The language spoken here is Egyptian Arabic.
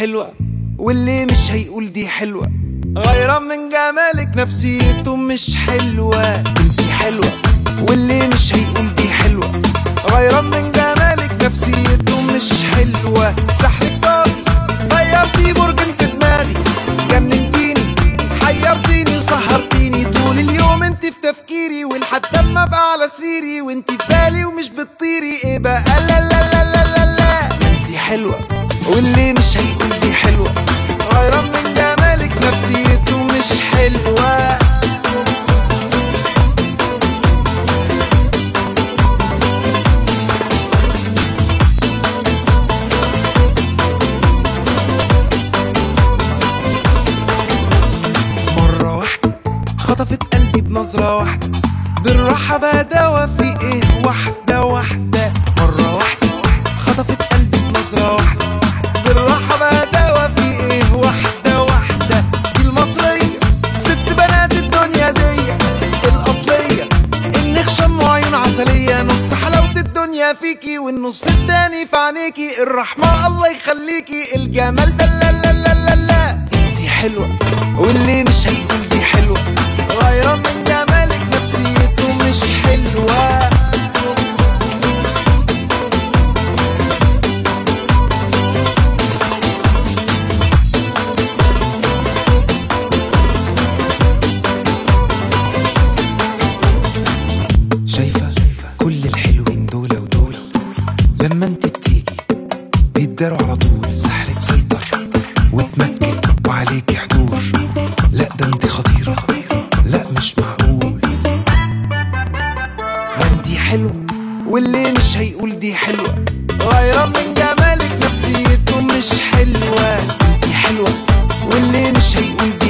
حلوة واللي مش هيقول دي حلوة غيران من جمالك نفسيته مش حلوة انتي حلوة واللي مش هيقول دي حلوة غيران من جمالك نفسيته مش حلوة سحرك طاري غيرتي برج في دماغي جننتيني حيرتيني سهرتيني طول اليوم انت في تفكيري ولحد ما ابقى على سريري وانت في بالي ومش بتطيري ايه بقى لا لا لا لا لا لا انت حلوة واللي مش هيقول دي حلوة غيران من جمالك نفسيته مش حلوة مرة واحدة خطفت قلبي بنظرة واحدة بالراحة بقى دوا في ايه واحدة واحدة مرة واحدة خطفت قلبي بنظرة واحدة بالراحة بقى دوا في ايه واحدة واحدة دي المصرية ست بنات الدنيا دي الأصلية النخشم وعيون عسلية نص حلاوة الدنيا فيكي والنص التاني في عينيكي الرحمة الله يخليكي الجمال ده لا لا لا لا لا دي حلوة واللي مش هيقول دي حلوة غيران من جمالك نفسيته مش حلوة شايفة كل الحلوين دول ودول لما انت بتيجي بيتداروا على طول سحرك سيطر وتمكن وعليكي حضور لا ده انت خطيرة لا مش معقول ما انتي حلوة واللي مش هيقول دي حلوة غيران من جمالك نفسيته مش حلوة انتي حلوة واللي مش هيقول